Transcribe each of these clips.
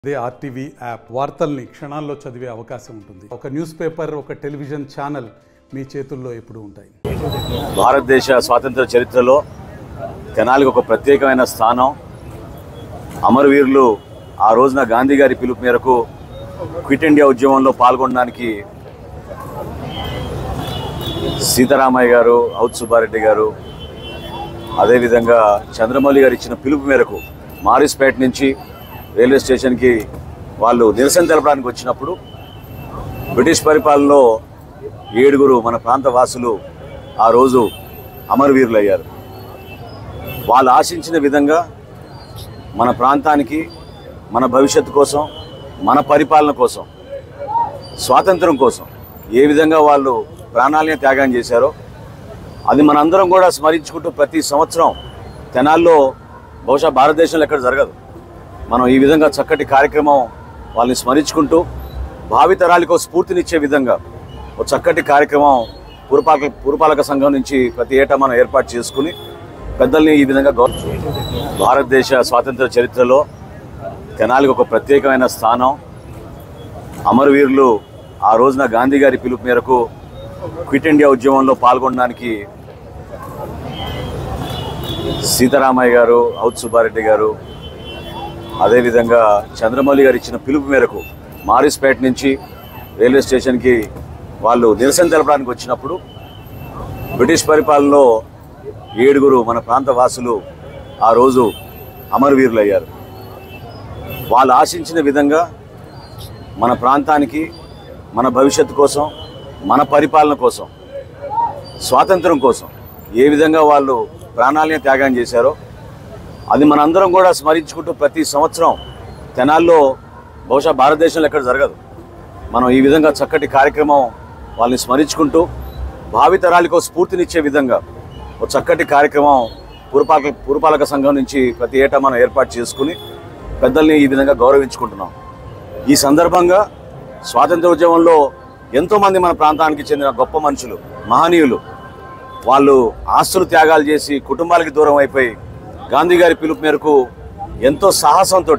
అదే RTV app వార్తల్ని క్షణాల్లో చదివే అవకాశం ఉంటుంది ఒక న్యూస్ పేపర్ ఒక టెలివిజన్ ఛానల్ మీ చేతుల్లో ఎప్పుడూ ఉంటాయి భారతదేశ స్వాతంత్ర చరిత్రలో తెనాలికి ఒక ప్రత్యేకమైన స్థానం అమరవీరులు ఆ రోజున గాంధీ గారి పిలుపు మేరకు క్విట్ ఇండియా ఉద్యమంలో పాల్గొనడానికి సీతారామయ్య గారు ఔత్ సుబ్బారెడ్డి గారు అదేవిధంగా చంద్రమౌళి గారు ఇచ్చిన పిలుపు మేరకు మారిస్పేట నుంచి రైల్వే స్టేషన్కి వాళ్ళు నిరసన తెలపడానికి వచ్చినప్పుడు బ్రిటిష్ పరిపాలనలో ఏడుగురు మన ప్రాంత వాసులు ఆ రోజు అమరవీరులు అయ్యారు వాళ్ళు ఆశించిన విధంగా మన ప్రాంతానికి మన భవిష్యత్తు కోసం మన పరిపాలన కోసం స్వాతంత్రం కోసం ఏ విధంగా వాళ్ళు ప్రాణాలని త్యాగం చేశారో అది మనందరం కూడా స్మరించుకుంటూ ప్రతి సంవత్సరం తెనాల్లో బహుశా భారతదేశంలో ఎక్కడ జరగదు మనం ఈ విధంగా చక్కటి కార్యక్రమం వాళ్ళని స్మరించుకుంటూ భావితరాలకు ఒక స్ఫూర్తినిచ్చే విధంగా ఒక చక్కటి కార్యక్రమం పురపాలక పురపాలక సంఘం నుంచి ప్రతి ఏటా మనం ఏర్పాటు చేసుకుని పెద్దల్ని ఈ విధంగా గౌరవ భారతదేశ స్వాతంత్ర చరిత్రలో తెనాలికి ఒక ప్రత్యేకమైన స్థానం అమరవీరులు ఆ రోజున గాంధీ గారి పిలుపు మేరకు క్విట్ ఇండియా ఉద్యమంలో పాల్గొనడానికి సీతారామయ్య గారు ఔత్ సుబ్బారెడ్డి గారు అదేవిధంగా చంద్రమౌళి గారు ఇచ్చిన పిలుపు మేరకు మారిస్పేట నుంచి రైల్వే స్టేషన్కి వాళ్ళు నిరసన తెలపడానికి వచ్చినప్పుడు బ్రిటిష్ పరిపాలనలో ఏడుగురు మన ప్రాంత వాసులు ఆ రోజు అమరవీరులు అయ్యారు వాళ్ళు ఆశించిన విధంగా మన ప్రాంతానికి మన భవిష్యత్తు కోసం మన పరిపాలన కోసం స్వాతంత్రం కోసం ఏ విధంగా వాళ్ళు ప్రాణాలని త్యాగం చేశారో అది మనందరం కూడా స్మరించుకుంటూ ప్రతి సంవత్సరం తెనాల్లో బహుశా భారతదేశంలో ఎక్కడ జరగదు మనం ఈ విధంగా చక్కటి కార్యక్రమం వాళ్ళని స్మరించుకుంటూ భావితరాలకు ఒక స్ఫూర్తినిచ్చే విధంగా ఒక చక్కటి కార్యక్రమం పురపాలక పురపాలక సంఘం నుంచి ప్రతి ఏటా మనం ఏర్పాటు చేసుకుని పెద్దల్ని ఈ విధంగా గౌరవించుకుంటున్నాం ఈ సందర్భంగా స్వాతంత్ర ఉద్యమంలో ఎంతోమంది మన ప్రాంతానికి చెందిన గొప్ప మనుషులు మహనీయులు వాళ్ళు ఆస్తులు త్యాగాలు చేసి కుటుంబాలకి దూరం అయిపోయి గాంధీ గారి పిలుపు మేరకు ఎంతో సాహసంతో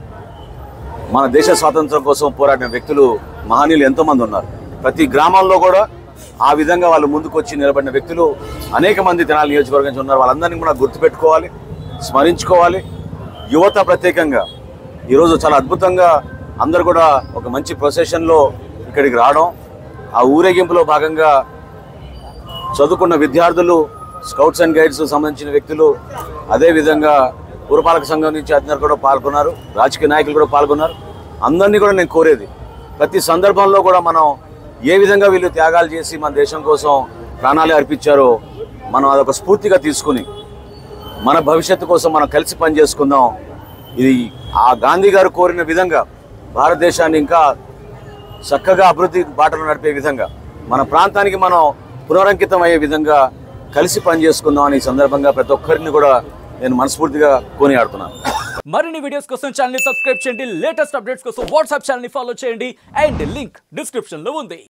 మన దేశ స్వాతంత్రం కోసం పోరాడిన వ్యక్తులు మహనీయులు ఎంతోమంది ఉన్నారు ప్రతి గ్రామాల్లో కూడా ఆ విధంగా వాళ్ళు ముందుకు వచ్చి నిలబడిన వ్యక్తులు అనేక మంది తెనాలి నియోజకవర్గం నుంచి ఉన్నారు వాళ్ళందరినీ కూడా గుర్తుపెట్టుకోవాలి స్మరించుకోవాలి యువత ప్రత్యేకంగా ఈరోజు చాలా అద్భుతంగా అందరు కూడా ఒక మంచి ప్రొసెషన్లో ఇక్కడికి రావడం ఆ ఊరేగింపులో భాగంగా చదువుకున్న విద్యార్థులు స్కౌట్స్ అండ్ గైడ్స్ సంబంధించిన వ్యక్తులు అదేవిధంగా పురపాలక సంఘం నుంచి అందరు కూడా పాల్గొన్నారు రాజకీయ నాయకులు కూడా పాల్గొన్నారు అందరినీ కూడా నేను కోరేది ప్రతి సందర్భంలో కూడా మనం ఏ విధంగా వీళ్ళు త్యాగాలు చేసి మన దేశం కోసం ప్రాణాలు అర్పించారో మనం అదొక స్ఫూర్తిగా తీసుకుని మన భవిష్యత్తు కోసం మనం కలిసి పనిచేసుకుందాం ఇది ఆ గాంధీ గారు కోరిన విధంగా భారతదేశాన్ని ఇంకా చక్కగా అభివృద్ధి బాటలో నడిపే విధంగా మన ప్రాంతానికి మనం పునరంకితం అయ్యే విధంగా కలిసి పనిచేసుకుందాం అని ఈ సందర్భంగా ప్రతి ఒక్కరిని కూడా నేను మనస్ఫూర్తిగా కొనియాడుతున్నాను మరిన్ని వీడియోస్ కోసం ఛానల్ సబ్స్క్రైబ్ చేయండి లేటెస్ట్ అప్డేట్స్ కోసం వాట్సాప్ ఛానల్ ఫాలో చేయండి అండ్ లింక్ డిస్క్రిప్షన్ లో ఉంది